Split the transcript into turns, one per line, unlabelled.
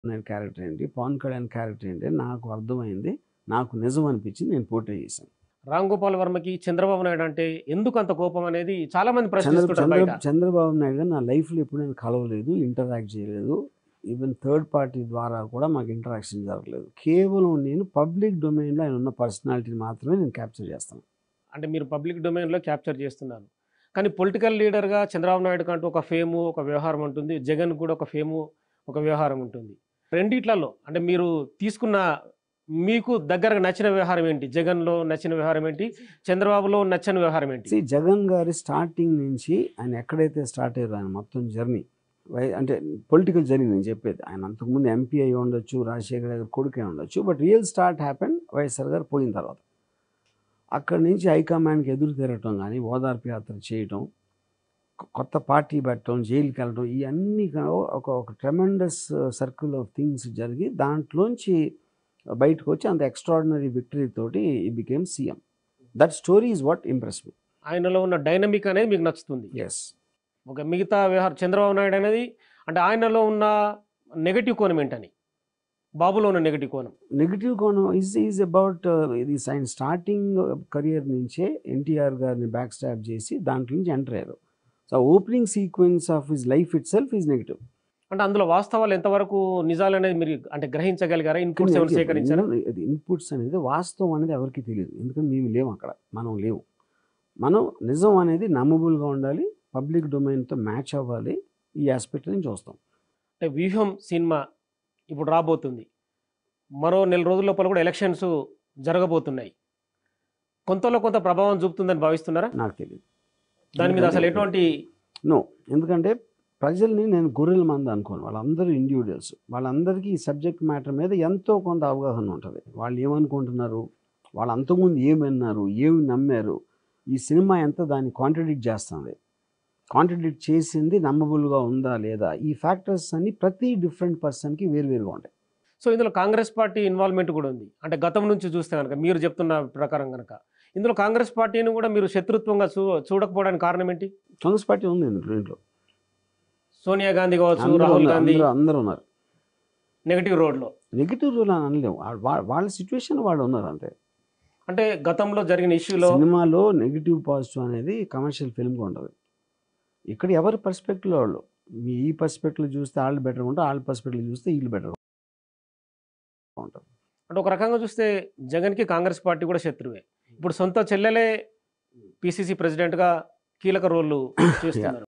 Naidu character ఏంటి Pawan Kalyan character ఏంటి అని నాకు అర్థమైంది నాకు నిజం అనిపించింది నేను పోటీ చేశాను
రామ్ గోపాల్ వర్మకి చంద్రబాబు నాయుడు అంటే ఎందుకు అంత కోపం అనేది చాలా మంది
చంద్ర
ప్రశ్నిస్తుంటారు
చంద్ర
బయట
చంద్రబాబు నాయుడు గారు నా లైఫ్లో ఎప్పుడు నేను కలవలేదు ఇంటరాక్ట్ చేయలేదు ఈవెన్ థర్డ్ పార్టీ ద్వారా కూడా మాకు ఇంటరాక్షన్ జరగలేదు కేవలం నేను పబ్లిక్ డొమైన్లో ఆయన ఉన్న పర్సనాలిటీని మాత్రమే నేను క్యాప్చర్ చేస్తాను
అంటే మీరు పబ్లిక్ డొమైన్లో క్యాప్చర్ చేస్తున్నారు కానీ పొలిటికల్ లీడర్గా చంద్రబాబు నాయుడు కంటూ ఒక ఫేము ఒక వ్యవహారం ఉంటుంది జగన్ కూడా ఒక ఫేము ఒక వ్యవహారం ఉంటుంది రెండిట్లలో అంటే మీరు తీసుకున్న మీకు దగ్గరగా నచ్చిన వ్యవహారం ఏంటి జగన్లో నచ్చిన వ్యవహారం ఏంటి చంద్రబాబులో నచ్చని వ్యవహారం ఏంటి
See, జగన్ గారి స్టార్టింగ్ నుంచి ఆయన ఎక్కడైతే స్టార్ట్ అయ్యారో ఆయన మొత్తం జర్నీ అంటే పొలిటికల్ జర్నీ నేను చెప్పేది ఆయన అంతకుముందు ఎంపీ అయి ఉండొచ్చు రాజశేఖర్ గారి కొడుకే ఉండొచ్చు but real start happen YSR garu పోయిన తర్వాత అక్కడి నుంచి హైకమాండ్కి ఎదురు తిరగటం కానీ ఓదార్పు యాత్ర చేయటం కొ- కొత్త పార్టీ పెట్టడం జైలుకి వెళ్ళడం ఇవన్నీ కా- ఒక ఒక ట్రెమెండస్ సర్కిల్ ఆఫ్ థింగ్స్ జరిగి దాంట్లోంచి బయటకు వచ్చి అంత ఎక్స్ట్రాడినరీ విక్టరీ తోటి he became CM that story is what impress me
ఆయనలో ఉన్న డైనమిక్ అనేది మీకు నచ్చుతుంది
ఎస్
ఒక మిగతా వ్యవహారం చంద్రబాబు నాయుడు అనేది అంటే ఆయనలో ఉన్న నెగటివ్ కోణం ఏంటని బాబులో ఉన్న నెగటివ్ కోణం
నెగిటివ్ కోణం ఈజ్ ఈజ్ అబౌట్ ఇది ఆయన స్టార్టింగ్ కెరియర్ నుంచే ఎన్టీఆర్ గారిని బ్యాక్ స్టాప్ చేసి దాంట్లో నుంచి ఎంటర్ అయ్యారు so opening sequence of his life itself is negative
అంటే అందులో వాస్తవాలు ఎంతవరకు నిజాలు అనేది మీరు అంటే గ్రహించగలిగారా ఇన్పుట్స్ ఏమైనా సేకరించారా
ఇన్పుట్స్ అనేది వాస్తవం అనేది ఎవరికి తెలియదు ఎందుకంటే మేము లేవు అక్కడ మనం లేవు మనం నిజం అనేది నమ్మబుల్గా ఉండాలి పబ్లిక్ డొమైన్తో మ్యాచ్ అవ్వాలి ఈ ఆస్పెక్ట్ నుంచి చూస్తాం
అంటే వ్యూహం సినిమా ఇప్పుడు రాబోతుంది మరో నెల రోజుల లోపల కూడా ఎలక్షన్స్ జరగబోతున్నాయి కొంతలో కొంత ప్రభావం చూపుతుందని భావిస్తున్నారా
నాకు తెలియదు
దాని మీద అసలు ఎటువంటి
నో ఎందుకంటే ప్రజల్ని నేను గొర్రెల మంది అనుకోను వాళ్ళందరూ ఇండివిజువల్స్ వాళ్ళందరికీ ఈ సబ్జెక్ట్ మ్యాటర్ మీద ఎంతో కొంత అవగాహన ఉంటుంది వాళ్ళు ఏమనుకుంటున్నారు వాళ్ళు అంతకుముందు ఏమి విన్నారు ఏమి నమ్మారు ఈ సినిమా ఎంత దాన్ని కాంట్రడిక్ట్ చేస్తుంది కాంట్రడిక్ట్ చేసింది నమ్మబుల్గా ఉందా లేదా ఈ ఫ్యాక్టర్స్ అన్ని ప్రతి డిఫరెంట్ పర్సన్కి వేరువేరుగా ఉంటాయి
సో ఇందులో కాంగ్రెస్ పార్టీ ఇన్వాల్వ్మెంట్ కూడా ఉంది అంటే గతం నుంచి చూస్తే కనుక మీరు చెప్తున్న ప్రకారం కనుక ఇందులో కాంగ్రెస్ పార్టీని కూడా మీరు శత్రుత్వంగా చూ చూడకపోవడానికి కారణం ఏంటి
కాంగ్రెస్ పార్టీ ఉంది ఇందులో దీంట్లో
సోనియా గాంధీ కావచ్చు
అందరూ
రాహుల్
ఉన్నారు,
గాంధీ
అందరూ అందరూ ఉన్నారు
నెగటివ్ రోడ్లో
నెగిటివ్ రూల్ అని అనలేము వా- వా- వాళ్ళ సిచ్యువేషన్ వాళ్ళు ఉన్నారు అంతే
అంటే గతంలో జరిగిన ఇష్యూలో
సినిమాలో నెగిటివ్ పాజిటివ్ అనేది కమర్షియల్ ఫిల్మ్గా ఉంటుంది ఇక్కడ ఎవరి పర్స్పెక్టివ్ వాళ్ళు మీ ఈ పర్స్పెక్టివ్ చూస్తే వాళ్ళు బెటర్ ఉంటారు వాళ్ళ పర్స్పెక్టివ్ చూస్తే వీళ్ళు బెటర్ ఉంటారు
అంటే ఒక రకంగా చూస్తే జగన్కి కాంగ్రెస్ పార్టీ కూడా శత్రువే ఇప్పుడు సొంత చెల్లెలే పిసిసి ప్రెసిడెంట్గా కీలక రోల్ చేస్తున్నారు